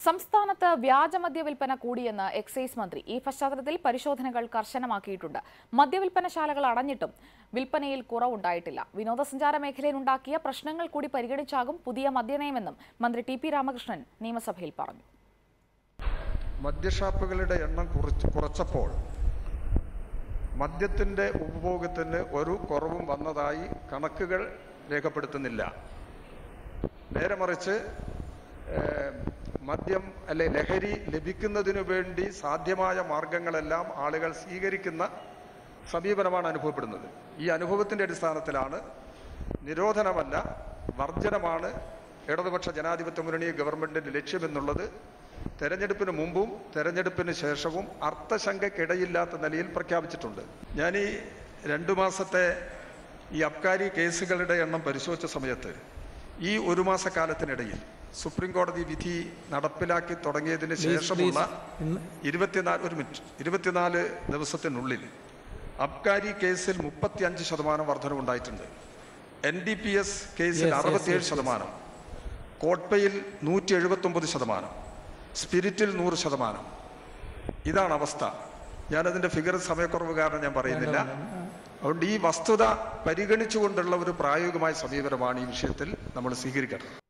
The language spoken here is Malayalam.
സംസ്ഥാനത്ത് വ്യാജമദ്യ വിൽപ്പന കൂടിയെന്ന് എക്സൈസ് മന്ത്രി ഈ പശ്ചാത്തലത്തിൽ പരിശോധനകൾ കർശനമാക്കിയിട്ടുണ്ട് മദ്യവിൽപ്പനശാലകൾ അടഞ്ഞിട്ടും വിൽപ്പനയിൽ കുറവുണ്ടായിട്ടില്ല വിനോദസഞ്ചാര മേഖലയിലുണ്ടാക്കിയ പ്രശ്നങ്ങൾ കൂടി പരിഗണിച്ചാകും പുതിയ മദ്യനയമെന്നും മന്ത്രി ടി പി രാമകൃഷ്ണൻ നിയമസഭയിൽ പറഞ്ഞു മദ്യഷാപ്പുകളുടെ എണ്ണം കുറച്ച് കുറച്ചപ്പോൾ മദ്യത്തിൻ്റെ ഉപഭോഗത്തിന് ഒരു കുറവും വന്നതായി കണക്കുകൾ രേഖപ്പെടുത്തുന്നില്ല നേരെ മറിച്ച് ഏഹ്, മദ്യം അല്ലെ ലഹരി ലഭിക്കുന്നതിനു വേണ്ടി സാധ്യമായ മാർഗങ്ങളെല്ലാം ആളുകൾ സ്വീകരിക്കുന്ന സമീപനമാണ് അനുഭവപ്പെടുന്നത് ഈ അനുഭവത്തിൻ്റെ അടിസ്ഥാനത്തിലാണ് നിരോധനമല്ല വർജനമാണ് ഇടതുപക്ഷ ജനാധിപത്യ മുന്നണി ഗവൺമെന്റിന്റെ ലക്ഷ്യമെന്നുള്ളത് തെരഞ്ഞെടുപ്പിന് മുമ്പും തെരഞ്ഞെടുപ്പിന് ശേഷവും അർത്ഥശങ്കയ്ക്കിടയില്ലാത്ത നിലയിൽ പ്രഖ്യാപിച്ചിട്ടുണ്ട് ഞാൻ ഈ രണ്ടു മാസത്തെ ഈ അബ്കാരി കേസുകളുടെ എണ്ണം പരിശോധിച്ച സമയത്ത് ഈ ഒരു മാസക്കാലത്തിനിടയിൽ സുപ്രീം കോടതി വിധി നടപ്പിലാക്കി തുടങ്ങിയതിന് ശേഷമുള്ള ഇരുപത്തിനാല് ഒരു മിനിറ്റ് ഇരുപത്തിനാല് ദിവസത്തിനുള്ളിൽ അബ്കാരി കേസിൽ മുപ്പത്തിയഞ്ച് ശതമാനം വർധനവുണ്ടായിട്ടുണ്ട് എൻ ഡി പി എസ് കേസിൽ Yes, yes, അറുപത്തിയേഴ് yes, yes. ശതമാനം കോട്ട്പയിൽ നൂറ്റി എഴുപത്തൊമ്പത് ശതമാനം സ്പിരിറ്റിൽ നൂറ് ശതമാനം ഇതാണ് അവസ്ഥ ഞാനതിന്റെ ഫിഗർ സമയക്കുറവ് കാരണം ഞാൻ പറയുന്നില്ല അതുകൊണ്ട് ഈ വസ്തുത പരിഗണിച്ചുകൊണ്ടുള്ള ഒരു പ്രായോഗികമായ സമീപനമാണ് ഈ വിഷയത്തിൽ നമ്മൾ സ്വീകരിക്കേണ്ടത്